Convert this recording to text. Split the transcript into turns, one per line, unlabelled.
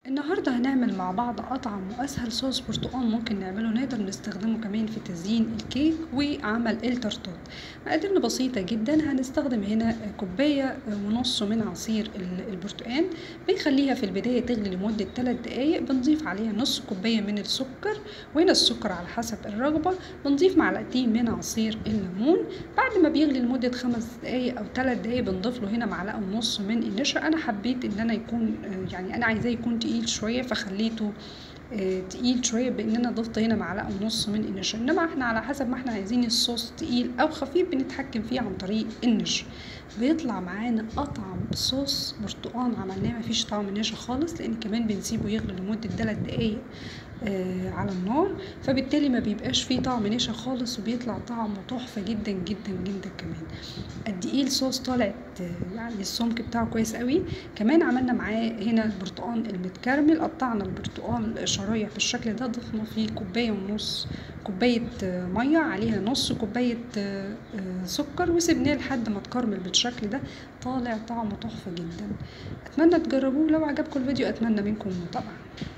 النهاردة هنعمل مع بعض أطعم وأسهل صوص برتقال ممكن نعمله نقدر نستخدمه كمان في تزيين الكيك وعمل التارتات مقاديرنا بسيطة جدا هنستخدم هنا كوباية ونص من عصير ال- البرتقال بنخليها في البداية تغلي لمدة 3 دقايق بنضيف عليها نص كوباية من السكر وهنا السكر على حسب الرغبة بنضيف معلقتين من عصير الليمون بعد ما بيغلي لمدة خمس دقايق أو 3 دقايق بنضيف له هنا معلقة ونص من النشا أنا حبيت إن أنا يكون يعني أنا عايزاه يكون تقيل شوية فخليته آه، تقيل شوية بإن أنا ضفت هنا معلقة ونص من النشا إنما احنا على حسب ما احنا عايزين الصوص تقيل أو خفيف بنتحكم فيه عن طريق النشا بيطلع معانا أطعم صوص برتقان عملناه مفيش طعم نشا خالص لأن كمان بنسيبه يغلي لمدة تلات دقايق آه على النار فبالتالي ما بيبقاش فيه طعم نشا خالص وبيطلع طعمه تحفة جدا جدا جدا كمان قد ايه الصوص طالع آه، يعني السمك بتاعه كويس قوي كمان عملنا معاه هنا البرتقال المتكرمل قطعنا البرتقال شرايح بالشكل ده ضفنا فيه كوباية ونص كوباية آه، مية عليها نص كوباية آه، آه، سكر وسيبناه لحد ما تكرمل بالشكل ده طالع طعمه تحفة جدا اتمنى تجربوه لو عجبكم الفيديو اتمنى منكم المتابعة